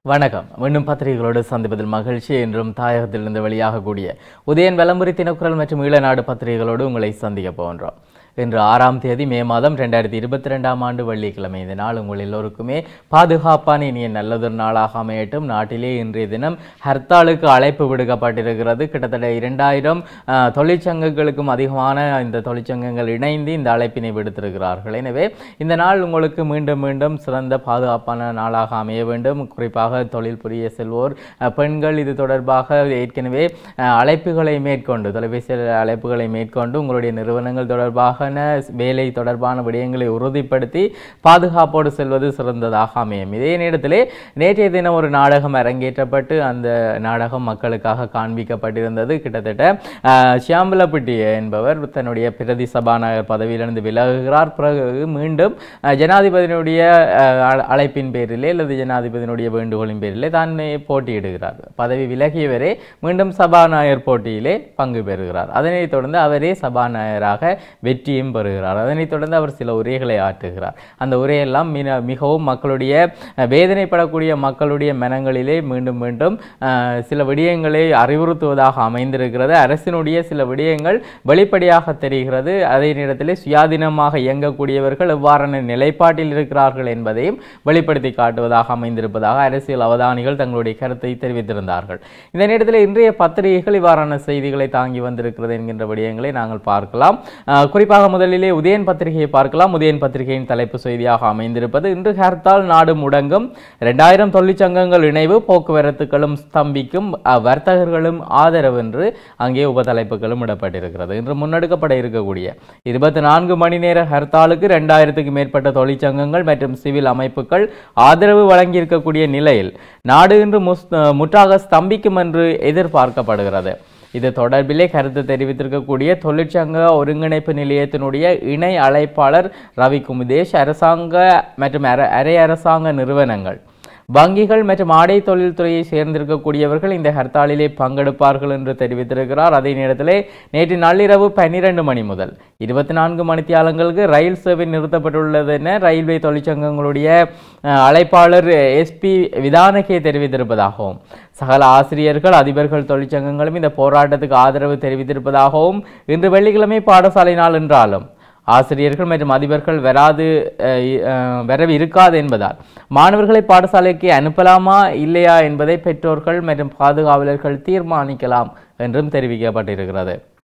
வணக்கம் மீண்டும் பத்திரிகைகளோடு சந்திப்பதில் மகிழ்ச்சி என்றும் தாயகத்திலிருந்து வெளியாகக்கூடிய உதயன் வலம்புரி தினக்குரல் மற்றும் ஈழநாடு பத்திரிகைகளோடு உங்களை சந்திக்க போகின்றோம் இன்று ஆறாம் தேதி மே மாதம் ரெண்டாயிரத்தி இருபத்தி ரெண்டாம் ஆண்டு வெள்ளிக்கிழமை இந்த நாள் உங்கள் எல்லோருக்குமே பாதுகாப்பான இனிய நல்லதொரு நாளாக அமையட்டும் நாட்டிலே இன்றைய தினம் ஹர்த்தாலுக்கு அழைப்பு விடுக்கப்பட்டிருக்கிறது கிட்டத்தட்ட இரண்டாயிரம் அஹ், தொழிற்சங்கங்களுக்கும் அதிகமான இந்த தொழிற்சங்கங்கள் இணைந்து இந்த அழைப்பினை விடுத்திருக்கிறார்கள் எனவே இந்த நாள் உங்களுக்கு மீண்டும் மீண்டும் சிறந்த பாதுகாப்பான நாளாக அமைய வேண்டும் குறிப்பாக தொழில் புரிய செல்வோர் அஹ், பெண்கள் இது தொடர்பாக ஏற்கனவே அஹ், அழைப்புகளை மேற்கொண்டு தொலைபேசி அழைப்புகளை மேற்கொண்டு உங்களுடைய நிறுவனங்கள் தொடர்பான வேலை தொடர்பான விடயங்களை உறுதிப்படுத்தி பாதுகாப்போடு செல்வது சிறந்ததாக அமையும் இதே நேரத்திலே நேற்றைய தினம் ஒரு நாடகம் அரங்கேற்றப்பட்டு அந்த நாடகம் மக்களுக்காக காண்பிக்கப்பட்டிருந்தது கிட்டத்தட்ட அஹ், சியாம்பலப்பிட்டி என்பவர் தன்னுடைய பிரதி சபாநாயகர் பதவியிலிருந்து விலகுகிறார் பிறகு மீண்டும் அஹ், ஜனாதிபதியினுடைய அஹ், அழ- அழைப்பின் பேரிலே அல்லது ஜனாதிபதியினுடைய வேண்டுகோளின் பேரிலே தான் போட்டியிடுகிறார் பதவி விலகியவரே மீண்டும் சபாநாயகர் போட்டியிலே பங்கு பெறுகிறார் அதனைத் தொடர்ந்து அவரே சபாநாயகராக வெற்றியும் பெறுகிறார் அதனைத் தொடர்ந்து அவர் சில உரைகளை ஆற்றுகிறார் அந்த உரையெல்லாம் மின மிகவும் மக்களுடைய அஹ், வேதனைப்படக்கூடிய மக்களுடைய மனங்களிலே மீண்டும் மீண்டும் அஹ், சில விடயங்களை அறிவுறுத்துவதாக அமைந்திருக்கிறது அரசினுடைய சில விடயங்கள் வெளிப்படையாக தெரிகிறது அதே நேரத்திலே சுயாதீனமாக இயங்கக்கூடியவர்கள் எவ்வாறான நிலைப்பாட்டில் இருக்கிறார்கள் என்பதையும் வெளிப்படுத்தி காட்டுவதாக அமைந்திருப்பதாக அரசியல் அவதானிகள் தங்களுடைய கருத்தை தெரிவித்திருந்தார்கள் இந்த நேரத்தில் இன்றைய பத்திரிகைகள் இவ்வாறான செய்திகளை தாங்கி வந்திருக்கிறது என்கின்ற விடயங்களை நாங்கள் பார்க்கலாம் அஹ், குறிப்பாக முதலிலே உதயன் பத்திரிகையை பார்க்கலாம் உதயன் பத்திரிகையின் தலைப்பு செய்தியாக அமைந்திருப்பது இன்று ஹர்த்தால் நாடு முடங்கும் இரண்டாயிரம் தொழிற்சங்கங்கள் இணைவு போக்குவரத்துகளும் ஸ்தம்பிக்கும் அஹ், வர்த்தகர்களும் ஆதரவு என்று அங்கே உபதலைப்புகளும் இடப்பட்டிருக்கிறது இன்று முன்னெடுக்கப்பட இருக்கக்கூடிய இருபத்தி நான்கு மணி நேர ஹர்த்தாலுக்கு இரண்டாயிரத்துக்கு மேற்பட்ட தொழிற்சங்கங்கள் மற்றும் சிவில் அமைப்புகள் ஆதரவு வழங்கியிருக்கக்கூடிய நிலையில் நாடு இன்று முஸ்- முற்றாக ஸ்தம்பிக்கும் என்று எதிர்பார்க்கப்படுகிறது இது தொடர்பிலே கருத்து தெரிவித்திருக்கக்கூடிய தொழிற்சங்க ஒருங்கிணைப்பு நிலையத்தினுடைய இணை அழைப்பாளர் ரவி குமுதேஷ் அரசாங்க மற்றும் அர- அரை அரசாங்க நிறுவனங்கள் வங்கிகள் மற்றும் ஆடை தொழில்துறையை சேர்ந்திருக்கக்கூடியவர்கள் இந்த ஹர்த்தாலிலே பங்கெடுப்பார்கள் என்று தெரிவித்திருக்கிறார் அதே நேரத்திலே நேற்று நள்ளிரவு பன்னிரண்டு மணி முதல் இருபத்தி நான்கு மணித்தியாலங்களுக்கு ரயில் சேவை நிறுத்தப்பட்டுள்ளது என ரயில்வே தொழிற்சங்கங்களுடைய அஹ், அழைப்பாளர் எஸ்பி விதானகே தெரிவித்திருப்பதாகவும் சகல ஆசிரியர்கள் அதிபர்கள் தொழிற்சங்கங்களும் இந்த போராட்டத்துக்கு ஆதரவு தெரிவித்திருப்பதாகவும் இன்று வெள்ளிக்கிழமை பாடசாலை நாள் என்றாலும் ஆசிரியர்கள் மற்றும் அதிபர்கள் வராது அஹ், இ- அஹ், வரவு இருக்காது என்பதால் மாணவர்களை பாடசாலைக்கு அனுப்பலாமா இல்லையா என்பதை பெற்றோர்கள் மற்றும் பாதுகாவலர்கள் தீர்மானிக்கலாம் என்றும் தெரிவிக்கப்பட்டிருக்கிறது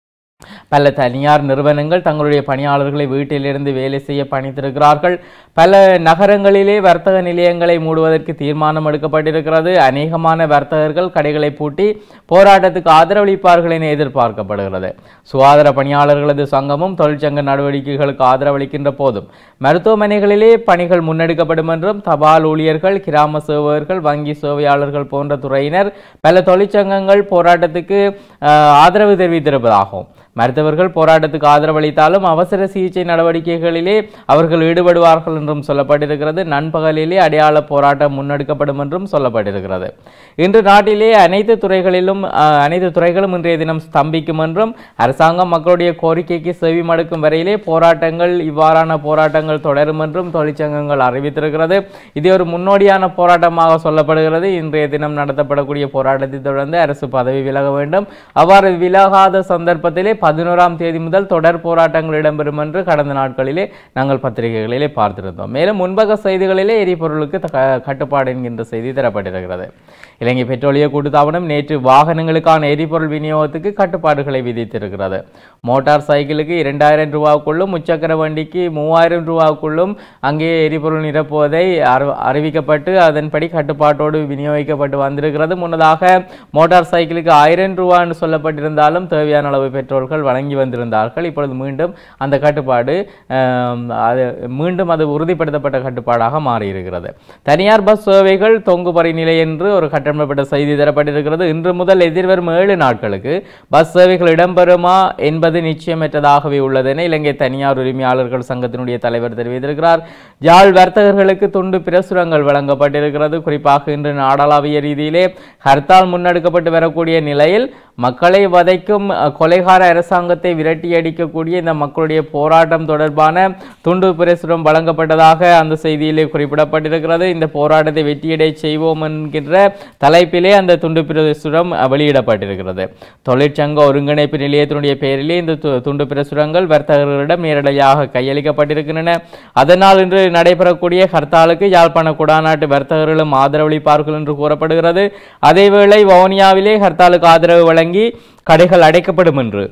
பல தனியார் நிறுவனங்கள் தங்களுடைய பணியாளர்களை வீட்டிலிருந்து வேலை செய்ய பணித்திருக்கிறார்கள் பல நகரங்களிலே வர்த்தக நிலையங்களை மூடுவதற்கு தீர்மானம் எடுக்கப்பட்டிருக்கிறது அநேகமான வர்த்தகர்கள் கடைகளை பூட்டி போராட்டத்துக்கு ஆதரவளிப்பார்கள் என எதிர்பார்க்கப்படுகிறது சுகாதார பணியாளர்களது சங்கமும் தொழிற்சங்க நடவடிக்கைகளுக்கு ஆதரவளிக்கின்ற போதும் மருத்துவமனைகளிலே பணிகள் முன்னெடுக்கப்படும் என்றும் தபால் ஊழியர்கள் கிராம சேவகர்கள் வங்கி சேவையாளர்கள் போன்ற துறையினர் பல தொழிற்சங்கங்கள் போராட்டத்துக்கு அஹ், ஆதரவு தெரிவித்திருப்பதாகவும் மருத்துவர்கள் போராட்டத்துக்கு ஆதரவளித்தாலும் அவசர சிகிச்சை நடவடிக்கைகளிலே அவர்கள் ஈடுபடுவார்கள் என்றும் சொல்லப்பட்டிருக்கிறது நண்பகலிலே அடையாள போராட்டம் முன்னெடுக்கப்படும் என்றும் சொல்லப்பட்டிருக்கிறது இன்று நாட்டிலே அனைத்து துறைகளிலும் அஹ், அனைத்து துறைகளும் இன்றைய தினம் ஸ்தம்பிக்கும் என்றும் அரசாங்கம் மக்களுடைய கோரிக்கைக்கு செவி மடுக்கும் வரையிலே போராட்டங்கள் இவ்வாறான போராட்டங்கள் தொடரும் என்றும் தொழிற்சங்கங்கள் அறிவித்திருக்கிறது இது ஒரு முன்னோடியான போராட்டமாக சொல்லப்படுகிறது இன்றைய தினம் நடத்தப்படக்கூடிய போராட்டத்தை தொடர்ந்து அரசு பதவி விலக வேண்டும் அவ்வாறு விலகாத சந்தர்ப்பத்திலே பதினோராம் தேதி முதல் தொடர் போராட்டங்கள் இடம்பெறும் என்று கடந்த நாட்களிலே நாங்கள் பத்திரிகைகளிலே பார்த்திருந்தோம் மேலும் முன்பக செய்திகளிலே எரிபொருளுக்கு த- கட்டுப்பாடு என்கின்ற செய்தி தரப்பட்டிருக்கிறது இலங்கை பெட்ரோலிய கூட்டுத்தாபனம் நேற்று வாகனங்களுக்கான எரிபொருள் விநியோகத்துக்கு கட்டுப்பாடுகளை விதித்திருக்கிறது மோட்டார் சைக்கிளுக்கு இரண்டாயிரம் ரூபாவுக்குள்ளும் முச்சக்கர வண்டிக்கு மூவாயிரம் ரூபாவுக்குள்ளும் அங்கே எரிபொருள் நிரப்புவதை அறி- அறிவிக்கப்பட்டு அதன்படி கட்டுப்பாட்டோடு விநியோகிக்கப்பட்டு வந்திருக்கிறது முன்னதாக மோட்டார் சைக்கிளுக்கு ஆயிரம் ரூபான்னு சொல்லப்பட்டிருந்தாலும் தேவையான அளவு பெட்ரோல்கள் வழங்கி வந்திருந்தார்கள் இப்பொழுது மீண்டும் அந்த கட்டுப்பாடு ஆம், அது மீண்டும் அது உறுதிப்படுத்தப்பட்ட கட்டுப்பாடாக மாறியிருக்கிறது தனியார் பஸ் சேவைகள் தொங்குபறி நிலை என்று ஒரு கட்டமைப்பட்ட செய்தி தரப்பட்டிருக்கிறது இன்று முதல் எதிர்வரும் ஏழு நாட்களுக்கு பஸ் சேவைகள் இடம்பெறுமா என்பது நிச்சயமற்றதாகவே உள்ளது என இலங்கை தனியார் உரிமையாளர்கள் சங்கத்தினுடைய தலைவர் தெரிவித்திருக்கிறார் யாழ் வர்த்தகர்களுக்கு துண்டு பிரசுரங்கள் வழங்கப்பட்டிருக்கிறது குறிப்பாக இன்று நாடளாவிய ரீதியிலே ஹர்த்தால் முன்னெடுக்கப்பட்டு வரக்கூடிய நிலையில் மக்களை வதைக்கும் அஹ், கொலைகார அரசு அரசாங்கத்தை விரட்டி அடிக்கக்கூடிய இந்த மக்களுடைய போராட்டம் தொடர்பான துண்டு பிரசுரம் வழங்கப்பட்டதாக அந்த செய்தியிலே குறிப்பிடப்பட்டிருக்கிறது இந்த போராட்டத்தை வெற்றியடை செய்வோம் என்கின்ற தலைப்பிலே அந்த துண்டு பிரசுரம் அஹ், வெளியிடப்பட்டிருக்கிறது தொழிற்சங்க ஒருங்கிணைப்பு நிலையத்தினுடைய பெயரிலே இந்த து- துண்டு பிரசுரங்கள் வர்த்தகர்களிடம் நேரடியாக கையளிக்கப்பட்டிருக்கின்றன அதனால் இன்று நடைபெறக்கூடிய ஹர்த்தாலுக்கு யாழ்ப்பாண குடாநாட்டு வர்த்தகர்களும் ஆதரவளிப்பார்கள் என்று கூறப்படுகிறது அதேவேளை வவுனியாவிலே ஹர்த்தாலுக்கு ஆதரவு வழங்கி கடைகள் அடைக்கப்படும் என்று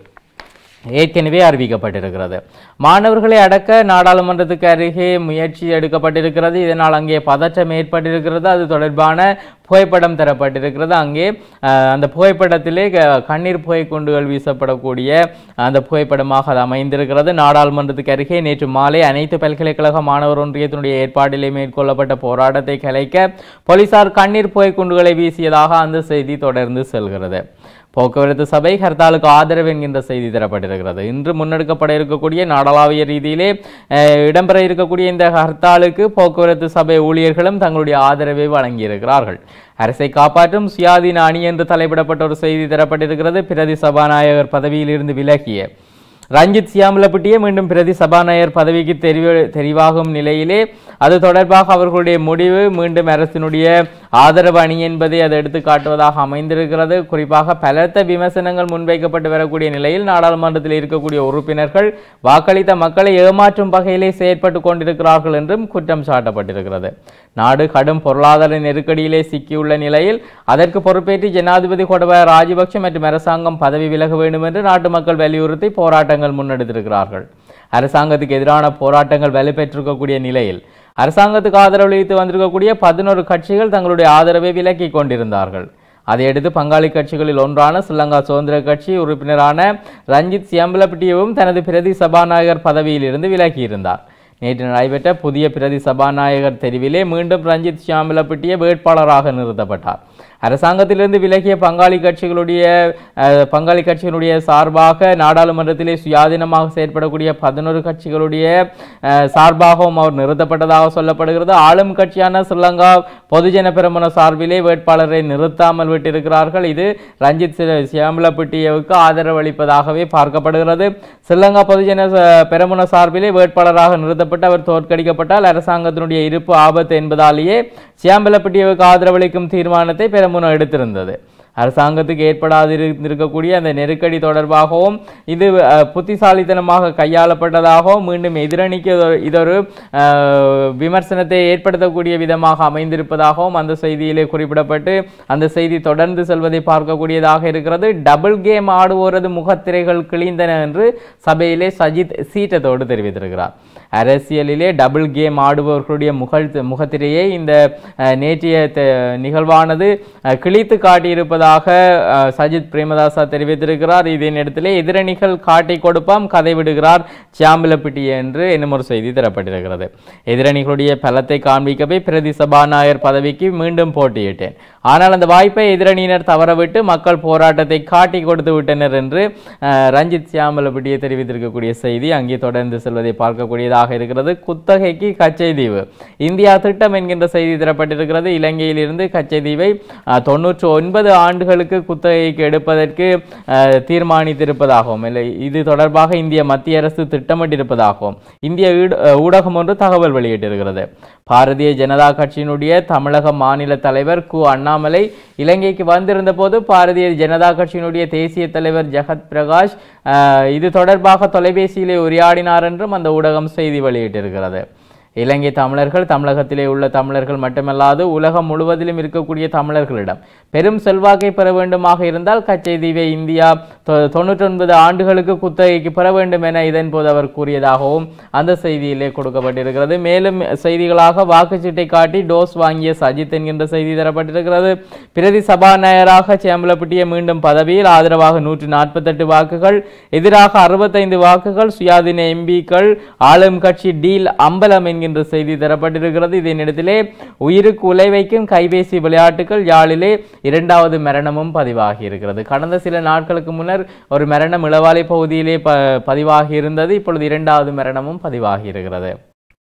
ஏற்கனவே அறிவிக்கப்பட்டிருக்கிறது மாணவர்களை அடக்க நாடாளுமன்றத்துக்கு அருகே முயற்சி எடுக்கப்பட்டிருக்கிறது இதனால் அங்கே பதற்றம் ஏற்பட்டிருக்கிறது அது தொடர்பான புகைப்படம் தரப்பட்டிருக்கிறது அங்கே அஹ், அந்த புகைப்படத்திலே க- கண்ணீர் புகை குண்டுகள் வீசப்படக்கூடிய அந்த புகைப்படமாக அது அமைந்திருக்கிறது நாடாளுமன்றத்துக்கு அருகே நேற்று மாலை அனைத்து பல்கலைக்கழக மாணவர் ஒன்றியத்தினுடைய ஏற்பாட்டிலே மேற்கொள்ளப்பட்ட போராட்டத்தை கலைக்க போலீசார் கண்ணீர் புகை குண்டுகளை வீசியதாக அந்த செய்தி தொடர்ந்து செல்கிறது போக்குவரத்து சபை ஹர்த்தாலுக்கு ஆதரவு என்கின்ற செய்தி தரப்பட்டிருக்கிறது இன்று முன்னெடுக்கப்பட இருக்கக்கூடிய நாடளாவிய ரீதியிலே அஹ், இடம்பெற இருக்கக்கூடிய இந்த ஹர்த்தாலுக்கு போக்குவரத்து சபை ஊழியர்களும் தங்களுடைய ஆதரவை வழங்கியிருக்கிறார்கள் அரசை காப்பாற்றும் சுயாதீன அணி என்று தலைப்பிடப்பட்ட ஒரு செய்தி தரப்பட்டிருக்கிறது பிரதி சபாநாயகர் பதவியிலிருந்து விலகிய ரஞ்சித் சியாமலப்பட்டியே மீண்டும் பிரதி சபாநாயகர் பதவிக்கு தெரிவு தெரிவாகும் நிலையிலே அது தொடர்பாக அவர்களுடைய முடிவு மீண்டும் அரசினுடைய ஆதரவு அணி என்பதை அது எடுத்து காட்டுவதாக அமைந்திருக்கிறது குறிப்பாக பலத்த விமர்சனங்கள் முன்வைக்கப்பட்டு வரக்கூடிய நிலையில் நாடாளுமன்றத்தில் இருக்கக்கூடிய உறுப்பினர்கள் வாக்களித்த மக்களை ஏமாற்றும் வகையிலே செயற்பட்டு கொண்டிருக்கிறார்கள் என்றும் குற்றம் சாட்டப்பட்டிருக்கிறது நாடு கடும் பொருளாதார நெருக்கடியிலே சிக்கியுள்ள நிலையில் அதற்கு பொறுப்பேற்று ஜனாதிபதி கோடபாய ராஜபக்ஷ மற்றும் அரசாங்கம் பதவி விலக வேண்டும் என்று நாட்டு மக்கள் வலியுறுத்தி போராட்டங்கள் முன்னெடுத்திருக்கிறார்கள் அரசாங்கத்துக்கு எதிரான போராட்டங்கள் வலுப்பெற்றிருக்கக்கூடிய நிலையில் அரசாங்கத்துக்கு ஆதரவளித்து வந்திருக்கக்கூடிய பதினோரு கட்சிகள் தங்களுடைய ஆதரவை விலக்கி கொண்டிருந்தார்கள் அதையடுத்து பங்காளி கட்சிகளில் ஒன்றான ஸ்ரீலங்கா சுதந்திர கட்சி உறுப்பினரான ரஞ்சித் சியம்பலப்பட்டியவும் தனது பிரதி சபாநாயகர் பதவியிலிருந்து விலகியிருந்தார் நேற்று நடைபெற்ற புதிய பிரதி சபாநாயகர் தெரிவிலே மீண்டும் ரஞ்சித் சியாமலப்பட்டிய வேட்பாளராக நிறுத்தப்பட்டார் அரசாங்கத்திலிருந்து விலகிய பங்காளி கட்சிகளுடைய அஹ், பங்காளி கட்சிகளுடைய சார்பாக நாடாளுமன்றத்திலே சுயாதீனமாக செயற்படக்கூடிய பதினோரு கட்சிகளுடைய அஹ், சார்பாகவும் அவர் நிறுத்தப்பட்டதாக சொல்லப்படுகிறது ஆளும் கட்சியான ஸ்ரீலங்கா பொதுஜன பெரமுன சார்பிலே வேட்பாளரை நிறுத்தாமல் விட்டிருக்கிறார்கள் இது ரஞ்சித் சி- சியாமலப்பட்டியவுக்கு ஆதரவு அளிப்பதாகவே பார்க்கப்படுகிறது ஸ்ரீலங்கா பொதுஜன ச- பெரமுன சார்பிலே வேட்பாளராக நிறுத்தப்பட்டு அவர் தோற்கடிக்கப்பட்டால் அரசாங்கத்தினுடைய இருப்பு ஆபத்து என்பதாலேயே சியாம்பலப்பட்டியவுக்கு ஆதரவளிக்கும் தீர்மானத்தை பெரமுன எடுத்திருந்தது அரசாங்கத்துக்கு ஏற்படாதிருக்கக்கூடிய அந்த நெருக்கடி தொடர்பாகவும் இது அஹ், புத்திசாலித்தனமாக கையாளப்பட்டதாகவும் மீண்டும் எதிரணிக்கு இது- இதொரு அஹ், விமர்சனத்தை ஏற்படுத்தக்கூடிய விதமாக அமைந்திருப்பதாகவும் அந்த செய்தியிலே குறிப்பிடப்பட்டு அந்த செய்தி தொடர்ந்து செல்வதை பார்க்கக்கூடியதாக இருக்கிறது டபுள் கேம் ஆடுவோரது முகத்திரைகள் கிழிந்தன என்று சபையிலே சஜித் சீட்டத்தோடு தெரிவித்திருக்கிறார் அரசியலிலே டபுள் கேம் ஆடுபவர்களுடைய முகல் முகத்திரையை இந்த அஹ், நேற்றைய த- நிகழ்வானது அஹ், கிழித்து காட்டியிருப்பதாக அஹ், சஜித் பிரேமதாசா தெரிவித்திருக்கிறார் இதே நேரத்திலே எதிரணிகள் காட்டி கொடுப்பாம் கதை விடுகிறார் சியாம்பலப்பிட்டி என்று என்னும் ஒரு செய்தி தரப்பட்டிருக்கிறது எதிரணிகளுடைய பலத்தை காண்பிக்கவே பிரதி சபாநாயகர் பதவிக்கு மீண்டும் போட்டியிட்டேன் ஆனால் அந்த வாய்ப்பை எதிரணியினர் தவறவிட்டு மக்கள் போராட்டத்தை காட்டி கொடுத்து விட்டனர் என்று அஹ், ரஞ்சித் சியாமலப்பட்டியை தெரிவித்திருக்கக்கூடிய செய்தி அங்கே தொடர்ந்து செல்வதை பார்க்கக்கூடியதாக இருக்கிறது குத்தகைக்கு கச்சைதீவு இந்தியா திட்டம் என்கின்ற செய்தி தரப்பட்டிருக்கிறது இலங்கையிலிருந்து கச்சைதீவை அஹ், தொன்னூற்று ஒன்பது ஆண்டுகளுக்கு குத்தகைக்கு எடுப்பதற்கு அஹ், தீர்மானித்திருப்பதாகவும் இல்லை இது தொடர்பாக இந்திய மத்திய அரசு திட்டமிட்டிருப்பதாகவும் இந்திய ஈடு- அஹ், ஊடகம் ஒன்று தகவல் வெளியிட்டிருக்கிறது பாரதிய ஜனதா கட்சியினுடைய தமிழக மாநில தலைவர் கு அண்ணாமலை இலங்கைக்கு வந்திருந்த போது பாரதிய ஜனதா கட்சியினுடைய தேசிய தலைவர் ஜெகத் பிரகாஷ் அஹ், இது தொடர்பாக தொலைபேசியிலே உரையாடினார் என்றும் அந்த ஊடகம் செய்தி வெளியிட்டிருக்கிறது இலங்கை தமிழர்கள் தமிழகத்திலே உள்ள தமிழர்கள் மட்டுமல்லாது உலகம் முழுவதிலும் இருக்கக்கூடிய தமிழர்களிடம் பெரும் செல்வாக்கை பெற வேண்டுமாக இருந்தால் கச்சைதீவை இந்தியா தொ- தொண்ணூற்றொன்பது ஆண்டுகளுக்கு குத்தகைக்கு பெற வேண்டும் என இதன்போது அவர் கூறியதாகவும் அந்த செய்தியிலே கொடுக்கப்பட்டிருக்கிறது மேலும் செய்திகளாக வாக்குச்சீட்டை காட்டி டோஸ் வாங்கிய சஜித் என்கின்ற செய்தி தரப்பட்டிருக்கிறது பிரதி சபாநாயகராக சேம்பலப்பட்டிய மீண்டும் பதவியில் ஆதரவாக நூற்றி நாற்பத்தெட்டு வாக்குகள் எதிராக அறுபத்தைந்து வாக்குகள் சுயாதீன எம்பிக்கள் ஆளும் கட்சி டீல் அம்பலம் என்கின்ற செய்தி தரப்பட்டிருக்கிறது இதனிடத்திலே உயிருக்கு உலை வைக்கும் கைபேசி விளையாட்டுகள் யாழிலே இரண்டாவது மரணமும் பதிவாகி இருக்கிறது கடந்த சில நாட்களுக்கு முன்னர் ஒரு மரணம் இளவாலை பகுதியிலே ப பதிவாகி இருந்தது இப்பொழுது இரண்டாவது மரணமும் பதிவாகி இருக்கிறது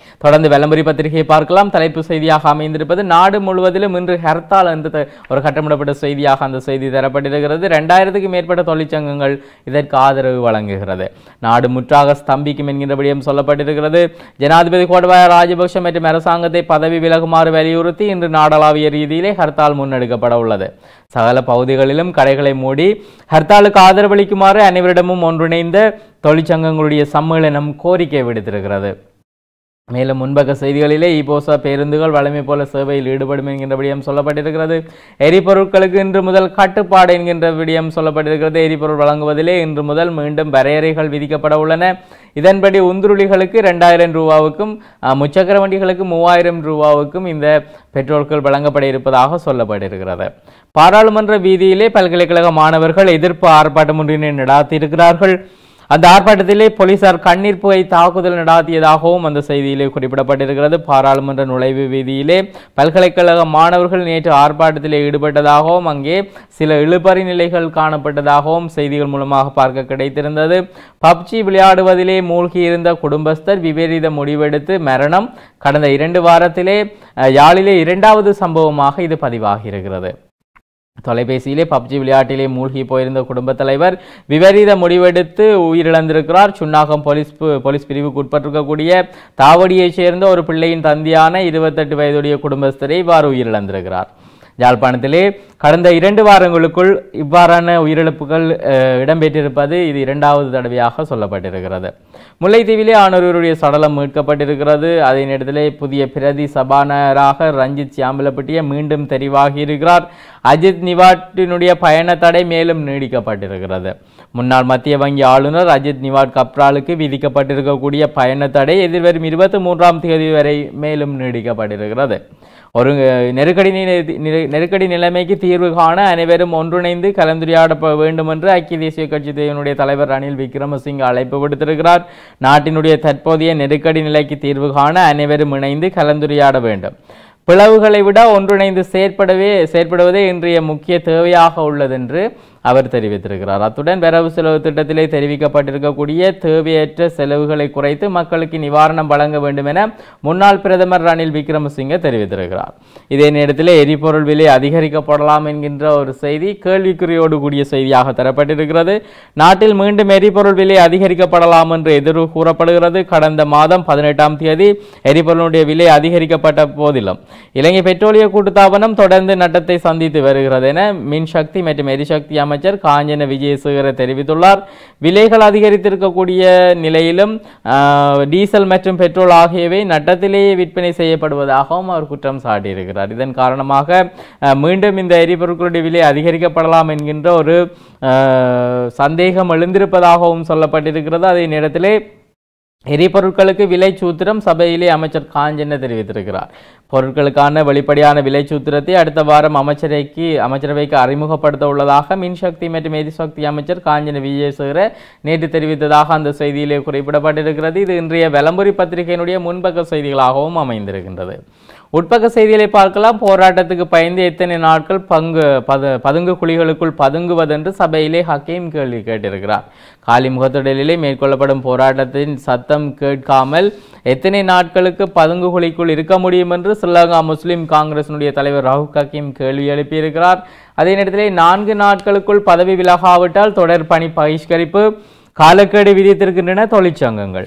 தொடர்ந்து வெள்ளம்புரி பத்திரிகையை பார்க்கலாம் தலைப்பு செய்தியாக அமைந்திருப்பது நாடு முழுவதிலும் இன்று ஹர்த்தால் என்று த- ஒரு கட்டமிடப்பட்ட செய்தியாக அந்த செய்தி தரப்பட்டிருக்கிறது ரெண்டாயிரத்துக்கு மேற்பட்ட தொழிற்சங்கங்கள் இதற்கு ஆதரவு வழங்குகிறது நாடு முற்றாக ஸ்தம்பிக்கும் என்கின்றபடியும் சொல்லப்பட்டிருக்கிறது ஜனாதிபதி கோட்டபாய ராஜபக்ஷ மற்றும் அரசாங்கத்தை பதவி விலகுமாறு வலியுறுத்தி இன்று நாடளாவிய ரீதியிலே ஹர்த்தால் முன்னெடுக்கப்பட உள்ளது சகல பகுதிகளிலும் கடைகளை மூடி ஹர்த்தாலுக்கு ஆதரவளிக்குமாறு அனைவரிடமும் ஒன்றிணைந்த தொழிற்சங்கங்களுடைய சம்மேளனம் கோரிக்கை விடுத்திருக்கிறது மேலும் முன்பக்க செய்திகளிலே இபோசா பேருந்துகள் வழமை போல சேவையில் ஈடுபடும் என்கின்ற விடயம் சொல்லப்பட்டிருக்கிறது எரிபொருட்களுக்கு இன்று முதல் கட்டுப்பாடு என்கின்ற விடயம் சொல்லப்பட்டிருக்கிறது எரிபொருள் வழங்குவதிலே இன்று முதல் மீண்டும் வரையறைகள் விதிக்கப்பட உள்ளன இதன்படி உந்துருளிகளுக்கு ரெண்டாயிரம் ரூபாவுக்கும் அஹ், முச்சக்கர வண்டிகளுக்கு மூவாயிரம் ரூபாவுக்கும் இந்த பெட்ரோல்கள் வழங்கப்பட இருப்பதாக சொல்லப்பட்டிருக்கிறது பாராளுமன்ற வீதியிலே பல்கலைக்கழக மாணவர்கள் எதிர்ப்பு ஆர்ப்பாட்டம் ஒன்றினை நடாத்தியிருக்கிறார்கள் அந்த ஆர்ப்பாட்டத்திலே போலீசார் கண்ணீர் புகை தாக்குதல் நடாத்தியதாகவும் அந்த செய்தியிலே குறிப்பிடப்பட்டிருக்கிறது பாராளுமன்ற நுழைவு வீதியிலே பல்கலைக்கழக மாணவர்கள் நேற்று ஆர்ப்பாட்டத்திலே ஈடுபட்டதாகவும் அங்கே சில இழுபறி நிலைகள் காணப்பட்டதாகவும் செய்திகள் மூலமாக பார்க்க கிடைத்திருந்தது பப்ஜி விளையாடுவதிலே மூழ்கியிருந்த குடும்பஸ்தர் விபரீத முடிவெடுத்து மரணம் கடந்த இரண்டு வாரத்திலே அஹ், யாழிலே இரண்டாவது சம்பவமாக இது பதிவாகியிருக்கிறது தொலைபேசியிலே பப்ஜி விளையாட்டிலே மூழ்கி போயிருந்த குடும்பத் தலைவர் விபரீத முடிவெடுத்து உயிரிழந்திருக்கிறார் சுன்னாகம் போலீஸ் பு- போலீஸ் பிரிவுக்கு உட்பட்டிருக்கக்கூடிய தாவடியைச் சேர்ந்த ஒரு பிள்ளையின் தந்தையான இருபத்தெட்டு வயதுடைய குடும்பஸ்தரை இவ்வாறு உயிரிழந்திருக்கிறார் யாழ்ப்பாணத்திலே கடந்த இரண்டு வாரங்களுக்குள் இவ்வாறான உயிரிழப்புகள் அஹ், இடம்பெற்றிருப்பது இது இரண்டாவது தடவையாக சொல்லப்பட்டிருக்கிறது முல்லைத்தீவிலே ஆணொருவருடைய சடலம் மீட்கப்பட்டிருக்கிறது அதே நேரத்திலே புதிய பிரதி சபாநாயகராக ரஞ்சித் சியாம்பலப்பட்டிய மீண்டும் தெரிவாகியிருக்கிறார் அஜித் நிவாட்டினுடைய பயண தடை மேலும் நீடிக்கப்பட்டிருக்கிறது முன்னாள் மத்திய வங்கி ஆளுநர் அஜித் நிவாட் கப்ராலுக்கு விதிக்கப்பட்டிருக்கக்கூடிய பயண தடை எதிர்வரும் இருபத்தி மூன்றாம் தேதி வரை மேலும் நீடிக்கப்பட்டிருக்கிறது ஒரு நெருக்கடி நிலை- நிலை- நெருக்கடி நிலைமைக்கு தீர்வு காண அனைவரும் ஒன்றிணைந்து கலந்துரையாட ப- வேண்டும் என்று ஐக்கிய தேசிய கட்சி தேவனுடைய தலைவர் ரணில் விக்ரமசிங்க அழைப்பு விடுத்திருக்கிறார் நாட்டினுடைய தற்போதைய நெருக்கடி நிலைக்கு தீர்வு காண அனைவரும் இணைந்து கலந்துரையாட வேண்டும் பிளவுகளை விட ஒன்றிணைந்து செயற்படவே செயற்படுவதே இன்றைய முக்கிய தேவையாக உள்ளது என்று அவர் தெரிவித்திருக்கிறார் அத்துடன் வரவு செலவு திட்டத்திலே தெரிவிக்கப்பட்டிருக்கக்கூடிய தேவையற்ற செலவுகளை குறைத்து மக்களுக்கு நிவாரணம் வழங்க வேண்டும் என முன்னாள் பிரதமர் ரணில் விக்ரமசிங்க தெரிவித்திருக்கிறார் இதே நேரத்தில் எரிபொருள் விலை அதிகரிக்கப்படலாம் என்கின்ற ஒரு செய்தி கேள்விக்குறியோடு கூடிய செய்தியாக தரப்பட்டிருக்கிறது நாட்டில் மீண்டும் எரிபொருள் விலை அதிகரிக்கப்படலாம் என்று எதிர்வு கூறப்படுகிறது கடந்த மாதம் பதினெட்டாம் தேதி எரிபொருளுடைய விலை அதிகரிக்கப்பட்ட போதிலும் இலங்கை பெட்ரோலிய கூட்டுத்தாபனம் தொடர்ந்து நட்டத்தை சந்தித்து வருகிறது என மின்சக்தி மற்றும் எரிசக்தி அமைச்சர் காஞ்சன விஜயசேகர தெரிவித்துள்ளார் விலைகள் அதிகரித்திருக்கக்கூடிய நிலையிலும் ஆஹ், டீசல் மற்றும் பெட்ரோல் ஆகியவை நட்டத்திலேயே விற்பனை செய்யப்படுவதாகவும் அவர் குற்றம் சாட்டியிருக்கிறார் இதன் காரணமாக ஆஹ், மீண்டும் இந்த எரிபொருட்களுடைய விலை அதிகரிக்கப்படலாம் என்கின்ற ஒரு ஆஹ், சந்தேகம் எழுந்திருப்பதாகவும் சொல்லப்பட்டிருக்கிறது அதே நேரத்திலே எரிபொருட்களுக்கு விலை சூத்திரம் சபையிலே அமைச்சர் காஞ்சன தெரிவித்திருக்கிறார் பொருட்களுக்கான வெளிப்படையான விலை சூத்திரத்தை அடுத்த வாரம் அமைச்சரைக்கு அமைச்சரவைக்கு அறிமுகப்படுத்த உள்ளதாக மின்சக்தி மற்றும் எரிசக்தி அமைச்சர் காஞ்சன விஜயசேகர நேற்று தெரிவித்ததாக அந்த செய்தியிலே குறிப்பிடப்பட்டிருக்கிறது இது இன்றைய வெலம்புரி பத்திரிகையினுடைய முன்பக்க செய்திகளாகவும் அமைந்திருக்கின்றது உட்பக்க செய்திகளை பார்க்கலாம் போராட்டத்துக்கு பயந்து எத்தனை நாட்கள் பங்கு பது பதுங்கு குழிகளுக்குள் பதுங்குவதென்று சபையிலே ஹக்கீம் கேள்வி கேட்டிருக்கிறார் காலி முகத்திடலிலே மேற்கொள்ளப்படும் போராட்டத்தின் சத்தம் கேட்காமல் எத்தனை நாட்களுக்கு பதுங்கு குழிக்குள் இருக்க முடியும் என்று ஸ்ரீலங்கா முஸ்லிம் காங்கிரசினுடைய தலைவர் ரவுப் ஹக்கீம் கேள்வி எழுப்பியிருக்கிறார் அதே நேரத்திலே நான்கு நாட்களுக்குள் பதவி விலகாவிட்டால் தொடர் பணி பகிஷ்கரிப்பு காலக்கெடு விதித்திருக்கின்றன தொழிற்சங்கங்கள்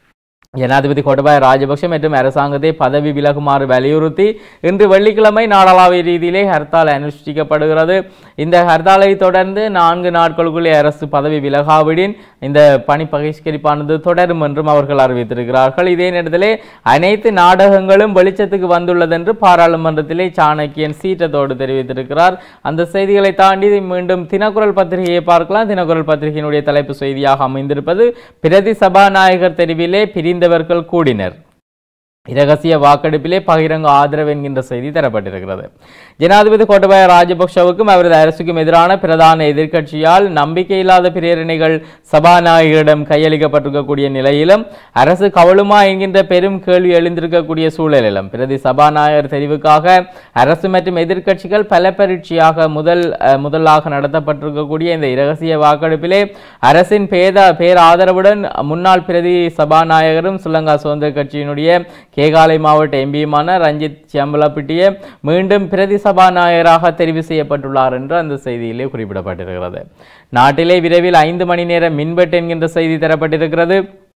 ஜனாதிபதி கோட்டபாய ராஜபக்ஷ மற்றும் அரசாங்கத்தை பதவி விலகுமாறு வலியுறுத்தி இன்று வெள்ளிக்கிழமை நாடாளாவிய ரீதியிலே ஹர்த்தால் அனுஷ்டிக்கப்படுகிறது இந்த ஹர்த்தாலை தொடர்ந்து நான்கு நாட்களுக்குள்ளே அரசு பதவி விலகாவிடின் இந்த பணி பகிஷ்கரிப்பானது தொடரும் என்றும் அவர்கள் அறிவித்திருக்கிறார்கள் இதே நேரத்திலே அனைத்து நாடகங்களும் வெளிச்சத்துக்கு வந்துள்ளதென்று பாராளுமன்றத்திலே சாணக்கியன் சீற்றத்தோடு தெரிவித்திருக்கிறார் அந்த செய்திகளை தாண்டி மீண்டும் தினக்குரல் பத்திரிகையை பார்க்கலாம் தினக்குரல் பத்திரிகையினுடைய தலைப்பு செய்தியாக அமைந்திருப்பது பிரதி சபாநாயகர் தெரிவிலே பிரிந்தவர்கள் கூடினர் இரகசிய வாக்கெடுப்பிலே பகிரங்க ஆதரவு என்கின்ற செய்தி தரப்பட்டிருக்கிறது ஜனாதிபதி கோட்டபாய ராஜபக்ஷவுக்கும் அவரது அரசுக்கும் எதிரான பிரதான எதிர்க்கட்சியால் நம்பிக்கையில்லாத பிரேரணைகள் சபாநாயகரிடம் கையளிக்கப்பட்டிருக்கக்கூடிய நிலையிலும் அரசு கவலுமா என்கின்ற பெரும் கேள்வி எழுந்திருக்கக்கூடிய சூழலிலும் பிரதி சபாநாயகர் தெரிவுக்காக அரசு மற்றும் எதிர்க்கட்சிகள் பல பரீட்சையாக முதல் அஹ், முதலாக நடத்தப்பட்டிருக்கக்கூடிய இந்த இரகசிய வாக்கெடுப்பிலே அரசின் பேத பேர் ஆதரவுடன் முன்னாள் பிரதி சபாநாயகரும் ஸ்ரீலங்கா சுதந்திர கட்சியினுடைய கேகாலை மாவட்ட எம்பியுமான ரஞ்சித் சியம்பலப்பிட்டிய மீண்டும் பிரதி சபாநாயகராக தெரிவு செய்யப்பட்டுள்ளார் என்று அந்த செய்தியிலே குறிப்பிடப்பட்டிருக்கிறது நாட்டிலே விரைவில் ஐந்து மணி நேர மின்வெட்டு என்கின்ற செய்தி தரப்பட்டிருக்கிறது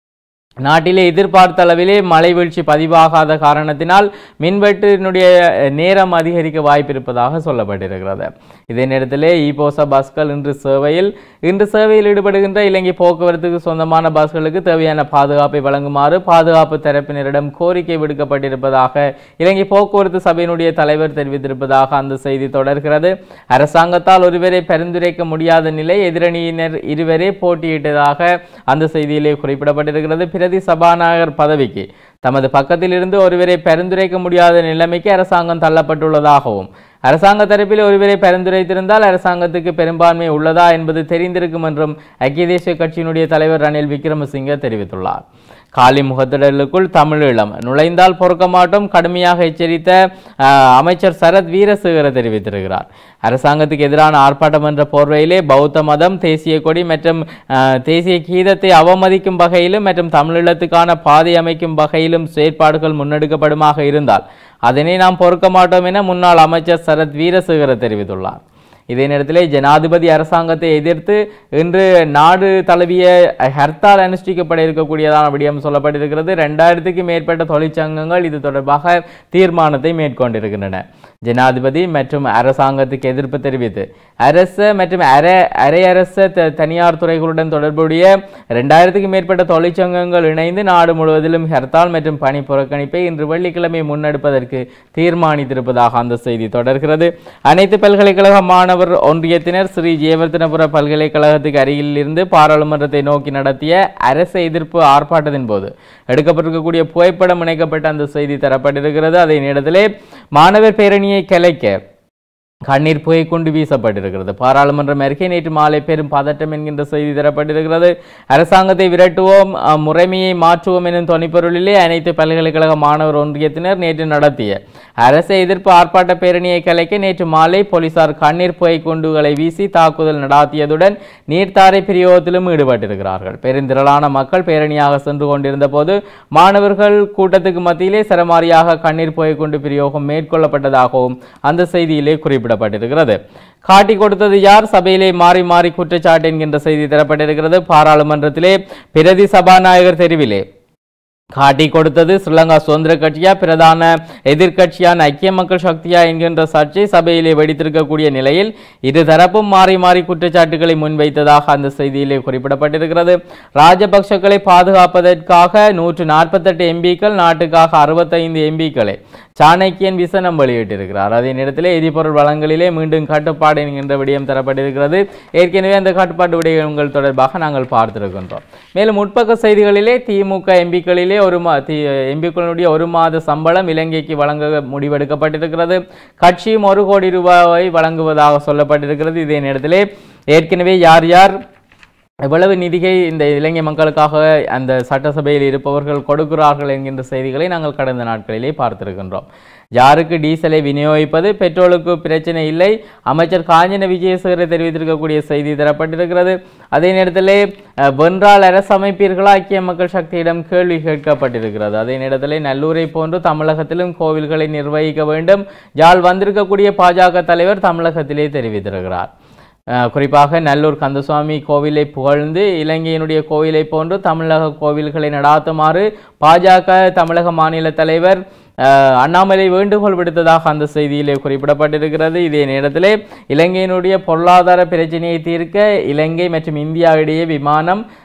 நாட்டிலே எதிர்பார்த்த அளவிலே மழை வீழ்ச்சி பதிவாகாத காரணத்தினால் மின்வெட்டினுடைய நேரம் அதிகரிக்க வாய்ப்பிருப்பதாக சொல்லப்பட்டிருக்கிறது இதே நேரத்திலே இபோசா பஸ்கள் இன்று சேவையில் இன்று சேவையில் ஈடுபடுகின்ற இலங்கை போக்குவரத்துக்கு சொந்தமான பஸ்களுக்கு தேவையான பாதுகாப்பை வழங்குமாறு பாதுகாப்பு தரப்பினரிடம் கோரிக்கை விடுக்கப்பட்டிருப்பதாக இலங்கை போக்குவரத்து சபையினுடைய தலைவர் தெரிவித்திருப்பதாக அந்த செய்தி தொடர்கிறது அரசாங்கத்தால் ஒருவரை பரிந்துரைக்க முடியாத நிலை எதிரணியினர் இருவரே போட்டியிட்டதாக அந்த செய்தியிலே குறிப்பிடப்பட்டிருக்கிறது பிரதி சபாநாயகர் பதவிக்கு தமது பக்கத்தில் இருந்து ஒருவரை பரிந்துரைக்க முடியாத நிலைமைக்கு அரசாங்கம் தள்ளப்பட்டுள்ளதாகவும் அரசாங்க தரப்பில் ஒருவரை பரிந்துரைத்திருந்தால் அரசாங்கத்துக்கு பெரும்பான்மை உள்ளதா என்பது தெரிந்திருக்கும் என்றும் ஐக்கிய தேசிய கட்சியினுடைய தலைவர் ரணில் விக்ரமசிங்க தெரிவித்துள்ளார் காலி முகத்திடலுக்குள் தமிழீழம் நுழைந்தால் பொறுக்க மாட்டோம் கடுமையாக எச்சரித்த ஆஹ், அமைச்சர் சரத் வீரசேகர தெரிவித்திருக்கிறார் அரசாங்கத்துக்கு எதிரான ஆர்ப்பாட்டம் என்ற போர்வையிலே பௌத்த மதம் தேசிய கொடி மற்றும் ஆஹ், தேசிய கீதத்தை அவமதிக்கும் வகையிலும் மற்றும் தமிழீழத்துக்கான பாதை அமைக்கும் வகையிலும் செயற்பாடுகள் முன்னெடுக்கப்படுமாக இருந்தால் அதனை நாம் பொறுக்க மாட்டோம் என முன்னாள் அமைச்சர் சரத் வீரசேகர தெரிவித்துள்ளார் இதே நேரத்திலே ஜனாதிபதி அரசாங்கத்தை எதிர்த்து இன்று நாடு தழுவிய ஹர்த்தால் அனுஷ்டிக்கப்பட இருக்கக்கூடியதான விடயம் சொல்லப்பட்டிருக்கிறது ரெண்டாயிரத்துக்கும் மேற்பட்ட தொழிற்சங்கங்கள் இது தொடர்பாக தீர்மானத்தை மேற்கொண்டிருக்கின்றன ஜனாதிபதி மற்றும் அரசாங்கத்துக்கு எதிர்ப்பு தெரிவித்து அரசு மற்றும் அர அரையரச த- தனியார் துறைகளுடன் தொடர்புடைய ரெண்டாயிரத்துக்கும் மேற்பட்ட தொழிற்சங்கங்கள் இணைந்து நாடு முழுவதிலும் ஹர்த்தால் மற்றும் பணி புறக்கணிப்பை இன்று வெள்ளிக்கிழமை முன்னெடுப்பதற்கு தீர்மானித்திருப்பதாக அந்த செய்தி தொடர்கிறது அனைத்து பல்கலைக்கழக மாணவர் ஒன்றியத்தினர் ஸ்ரீ ஜெயவர்தனபுர பல்கலைக்கழகத்துக்கு அருகில் இருந்து பாராளுமன்றத்தை நோக்கி நடத்திய அரசு எதிர்ப்பு ஆர்ப்பாட்டத்தின் போது எடுக்கப்பட்டிருக்கக்கூடிய புகைப்படம் இணைக்கப்பட்ட அந்த செய்தி தரப்பட்டிருக்கிறது அதே நேரத்திலே மாணவர் பேரணியை கலைக்க கண்ணீர் புகை கொண்டு வீசப்பட்டிருக்கிறது பாராளுமன்றம் அருகே நேற்று மாலை பெரும் பதட்டம் என்கின்ற செய்தி தரப்பட்டிருக்கிறது அரசாங்கத்தை விரட்டுவோம் அஹ், முறைமையை மாற்றுவோம் எனும் தொனிப்பொருளிலே அனைத்து பல்கலைக்கழக மாணவர் ஒன்றியத்தினர் நேற்று நடத்திய அரசு எதிர்ப்பு ஆர்ப்பாட்ட பேரணியை கலைக்க நேற்று மாலை போலீசார் கண்ணீர் புகை குண்டுகளை வீசி தாக்குதல் நடாத்தியதுடன் நீர்த்தாரை பிரயோகத்திலும் ஈடுபட்டிருக்கிறார்கள் பெருந்திரளான மக்கள் பேரணியாக சென்று கொண்டிருந்த போது மாணவர்கள் கூட்டத்துக்கு மத்தியிலே சரமாரியாக கண்ணீர் புகை கொண்டு பிரயோகம் மேற்கொள்ளப்பட்டதாகவும் அந்த செய்தியிலே குறிப்பிடப்பட்டிருக்கிறது காட்டி கொடுத்தது யார் சபையிலே மாறி மாறி குற்றச்சாட்டு என்கின்ற செய்தி தரப்பட்டிருக்கிறது பாராளுமன்றத்திலே பிரதி சபாநாயகர் தெரிவிலே காட்டி கொடுத்தது ஸ்ரீலங்கா சுதந்திர கட்சியா பிரதான எதிர்க்கட்சியான ஐக்கிய மக்கள் சக்தியா என்கின்ற சர்ச்சை சபையிலே வெடித்திருக்கக்கூடிய நிலையில் இரு தரப்பும் மாறி மாறி குற்றச்சாட்டுகளை முன்வைத்ததாக அந்த செய்தியிலே குறிப்பிடப்பட்டிருக்கிறது ராஜபக்ஷக்களை பாதுகாப்பதற்காக நூற்று நாற்பத்தெட்டு எம்பிக்கள் நாட்டுக்காக அறுபத்தைந்து எம்பிக்களை சாணக்கியன் விசனம் வெளியிட்டிருக்கிறார் அதே நேரத்திலே எரிபொருள் வளங்களிலே மீண்டும் கட்டுப்பாடு என்கின்ற விடயம் தரப்பட்டிருக்கிறது ஏற்கனவே அந்த கட்டுப்பாட்டு விடயங்கள் தொடர்பாக நாங்கள் பார்த்திருக்கின்றோம் மேலும் உட்பக்க செய்திகளிலே திமுக எம்பிக்களிலே ஒரு மா எம்பிக்களுடைய ஒரு மாத சம்பளம் இலங்கைக்கு வழங்க முடிவெடுக்கப்பட்டிருக்கிறது கட்சியும் ஒரு கோடி ரூபாயை வழங்குவதாக சொல்லப்பட்டிருக்கிறது இதே நேரத்திலே ஏற்கனவே யார் யார் எவ்வளவு நிதியை இந்த இலங்கை மக்களுக்காக அந்த சட்டசபையில் இருப்பவர்கள் கொடுக்கிறார்கள் என்கின்ற செய்திகளை நாங்கள் கடந்த நாட்களிலே பார்த்திருக்கின்றோம் யாருக்கு டீசலை விநியோகிப்பது பெட்ரோலுக்கு பிரச்சனை இல்லை அமைச்சர் காஞ்சன விஜயசேகர தெரிவித்திருக்கக்கூடிய செய்தி தரப்பட்டிருக்கிறது அதே நேரத்திலே அஹ், வென்றால் அரசு அமைப்பீர்களா ஐக்கிய மக்கள் சக்தியிடம் கேள்வி கேட்கப்பட்டிருக்கிறது அதே நேரத்திலே நல்லூரை போன்று தமிழகத்திலும் கோவில்களை நிர்வகிக்க வேண்டும் யாழ் வந்திருக்கக்கூடிய பாஜக தலைவர் தமிழகத்திலே தெரிவித்திருக்கிறார் அஹ் குறிப்பாக நல்லூர் கந்தசுவாமி கோவிலை புகழ்ந்து இலங்கையினுடைய கோவிலை போன்று தமிழக கோவில்களை நடாத்துமாறு பாஜக தமிழக மாநில தலைவர் அஹ், அண்ணாமலை வேண்டுகோள் விடுத்ததாக அந்த செய்தியிலே குறிப்பிடப்பட்டிருக்கிறது இதே நேரத்திலே இலங்கையினுடைய பொருளாதார பிரச்சனையை தீர்க்க இலங்கை மற்றும் இந்தியா இடையே விமானம்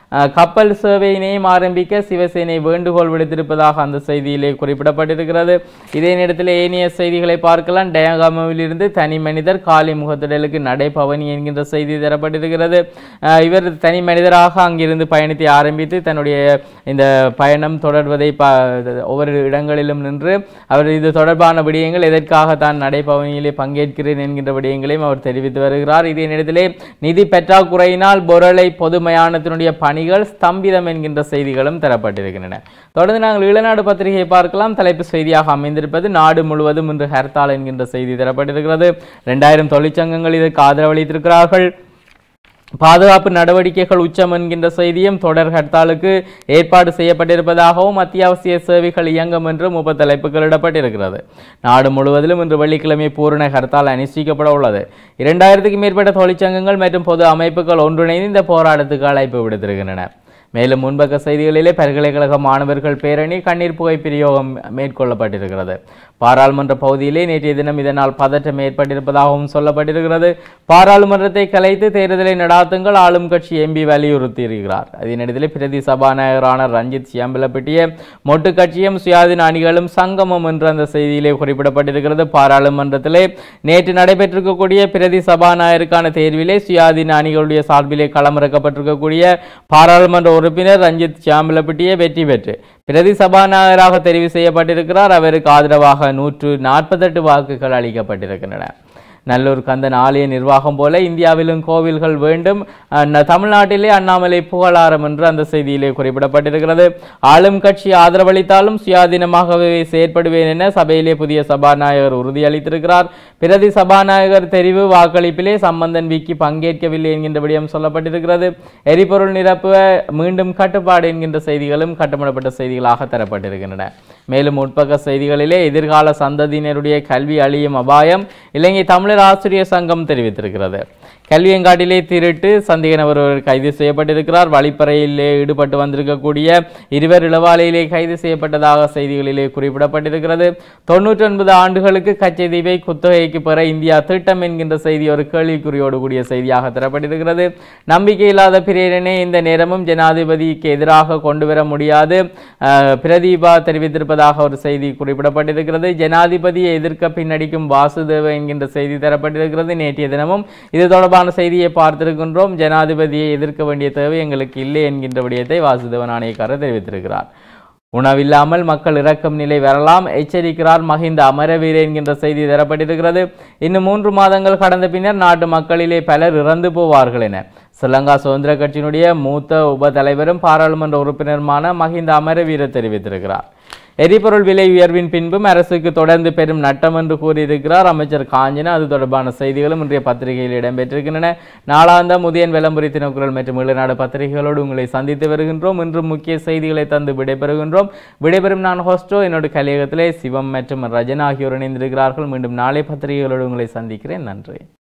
அஹ், கப்பல் சேவையினையும் ஆரம்பிக்க சிவசேனை வேண்டுகோள் விடுத்திருப்பதாக அந்த செய்தியிலே குறிப்பிடப்பட்டிருக்கிறது இதே நேரத்தில் ஏனைய செய்திகளை பார்க்கலாம் டயகாமாவிலிருந்து தனி மனிதர் காலி முகத்திடலுக்கு நடைபவனி என்கின்ற செய்தி தரப்பட்டிருக்கிறது அஹ், இவர் தனி மனிதராக அங்கிருந்து பயணத்தை ஆரம்பித்து தன்னுடைய இந்த பயணம் தொடர்வதை ப ஒவ்வொரு இடங்களிலும் நின்று அவர் இது தொடர்பான விடயங்கள் எதற்காக தான் நடைபவனியிலே பங்கேற்கிறேன் என்கின்ற விடயங்களையும் அவர் தெரிவித்து வருகிறார் இதே நேரத்திலே நிதி பற்றாக்குறையினால் பொருளை பொது மயானத்தினுடைய பணிகள் ஸ்தம்பிதம் என்கின்ற செய்திகளும் தரப்பட்டிருக்கின்றன தொடர்ந்து நாங்கள் இளநாடு பத்திரிகையை பார்க்கலாம் தலைப்பு செய்தியாக அமைந்திருப்பது நாடு முழுவதும் இன்று ஹர்த்தால் என்கின்ற செய்தி தரப்பட்டிருக்கிறது ரெண்டாயிரம் தொழிற்சங்கங்கள் இதற்கு ஆதரவளித்திருக்கிறார்கள் பாதுகாப்பு நடவடிக்கைகள் உச்சம் என்கின்ற செய்தியும் தொடர் ஹர்த்தாலுக்கு ஏற்பாடு செய்யப்பட்டிருப்பதாகவும் அத்தியாவசிய சேவைகள் இயங்கும் என்றும் உப தலைப்புகளிடப்பட்டிருக்கிறது நாடு முழுவதிலும் இன்று வெள்ளிக்கிழமை பூரண ஹர்த்தால் அனுஷ்டிக்கப்பட உள்ளது இரண்டாயிரத்துக்கும் மேற்பட்ட தொழிற்சங்கங்கள் மற்றும் பொது அமைப்புகள் ஒன்றிணைந்து இந்த போராட்டத்துக்கு அழைப்பு விடுத்திருக்கின்றன மேலும் முன்பக்க செய்திகளிலே பல்கலைக்கழக மாணவர்கள் பேரணி கண்ணீர் புகை பிரயோகம் மேற்கொள்ளப்பட்டிருக்கிறது பாராளுமன்ற பகுதியிலே நேற்றைய தினம் இதனால் பதற்றம் ஏற்பட்டிருப்பதாகவும் சொல்லப்பட்டிருக்கிறது பாராளுமன்றத்தை கலைத்து தேர்தலை நடாத்துங்கள் ஆளும் கட்சி எம்பி வலியுறுத்தியிருக்கிறார் அதே நேரத்தில் பிரதி சபாநாயகரான ரஞ்சித் சியம்பலப்பட்டிய மொட்டு கட்சியும் சுயாதீன அணிகளும் சங்கமம் என்று அந்த செய்தியிலே குறிப்பிடப்பட்டிருக்கிறது பாராளுமன்றத்திலே நேற்று நடைபெற்றிருக்கக்கூடிய பிரதி சபாநாயகருக்கான தேர்விலே சுயாதீன அணிகளுடைய சார்பிலே களமிறக்கப்பட்டிருக்கக்கூடிய பாராளுமன்ற உறுப்பினர் ரஞ்சித் சியாம்பலப்பட்டியே வெற்றி பெற்று பிரதி சபாநாயகராக தெரிவு செய்யப்பட்டிருக்கிறார் அவருக்கு ஆதரவாக நூற்று நாற்பத்தெட்டு வாக்குகள் அளிக்கப்பட்டிருக்கின்றன நல்லூர் கந்தன் ஆலய நிர்வாகம் போல இந்தியாவிலும் கோவில்கள் வேண்டும் அஹ், ந- தமிழ்நாட்டிலே அண்ணாமலை புகழாரம் என்று அந்த செய்தியிலே குறிப்பிடப்பட்டிருக்கிறது ஆளும் கட்சி ஆதரவளித்தாலும் சுயாதீனமாகவே செயற்படுவேன் என சபையிலே புதிய சபாநாயகர் உறுதியளித்திருக்கிறார் பிரதி சபாநாயகர் தெரிவு வாக்களிப்பிலே சம்பந்தன் விக்கி பங்கேற்கவில்லை என்கின்ற விடயம் சொல்லப்பட்டிருக்கிறது எரிபொருள் நிரப்புவ மீண்டும் கட்டுப்பாடு என்கின்ற செய்திகளும் கட்டுப்படப்பட்ட செய்திகளாக தரப்பட்டிருக்கின்றன மேலும் உட்பக்க செய்திகளிலே எதிர்கால சந்ததியினருடைய கல்வி அழியும் அபாயம் இலங்கை தமிழர் ஆசிரியர் சங்கம் தெரிவித்திருக்கிறது கல்வியங்காட்டிலே திருட்டு சந்தேக நபர் ஒருவர் கைது செய்யப்பட்டிருக்கிறார் வழிப்பறையிலே ஈடுபட்டு வந்திருக்கக்கூடிய இருவர் இளவாலையிலே கைது செய்யப்பட்டதாக செய்திகளிலே குறிப்பிடப்பட்டிருக்கிறது தொண்ணூற்றி ஒன்பது ஆண்டுகளுக்கு கச்சதீவை குத்தகைக்கு பெற இந்தியா திட்டம் என்கின்ற செய்தி ஒரு கேள்விக்குறியோடு கூடிய செய்தியாக தரப்பட்டிருக்கிறது நம்பிக்கை இல்லாத பிரேரணை இந்த நேரமும் ஜனாதிபதிக்கு எதிராக கொண்டு வர முடியாது அஹ், பிரதீபா தெரிவித்திருப்பதாக ஒரு செய்தி குறிப்பிடப்பட்டிருக்கிறது ஜனாதிபதியை எதிர்க்க பின்னடிக்கும் வாசுதேவ என்கின்ற செய்தி தரப்பட்டிருக்கிறது நேற்றைய தினமும் இது தொடர்பான செய்தியை பார்த்திருக்கின்றோம் ஜனாதிபதியை எதிர்க்க வேண்டிய தேவை எங்களுக்கு இல்லை என்கின்ற விடயத்தை வாசுதேவ நாணயக்காரர் தெரிவித்திருக்கிறார் உணவில்லாமல் மக்கள் இறக்கும் நிலை வரலாம் எச்சரிக்கிறார் மஹிந்த அமரவீர என்கின்ற செய்தி தரப்பட்டிருக்கிறது இன்னும் மூன்று மாதங்கள் கடந்த பின்னர் நாட்டு மக்களிலே பலர் இறந்து போவார்கள் என ஸ்ரீலங்கா சுதந்திர கட்சியினுடைய மூத்த உப தலைவரும் பாராளுமன்ற உறுப்பினருமான மஹிந்த அமரவீர தெரிவித்திருக்கிறார் எரிபொருள் விலை உயர்வின் பின்பும் அரசுக்கு தொடர்ந்து பெரும் நட்டம் என்று கூறியிருக்கிறார் அமைச்சர் காஞ்சனா அது தொடர்பான செய்திகளும் இன்றைய பத்திரிகையில் இடம்பெற்றிருக்கின்றன நாளாந்தம் உதயன் விளம்பரி தினக்குரல் மற்றும் ஈழநாடு பத்திரிகைகளோடு உங்களை சந்தித்து வருகின்றோம் இன்றும் முக்கிய செய்திகளை தந்து விடைபெறுகின்றோம் விடைபெறும் நான் ஹோஸ்டோ என்னோட கலையகத்திலே சிவம் மற்றும் ரஜன் ஆகியோர் இணைந்திருக்கிறார்கள் மீண்டும் நாளை பத்திரிகைகளோடு உங்களை சந்திக்கிறேன் நன்றி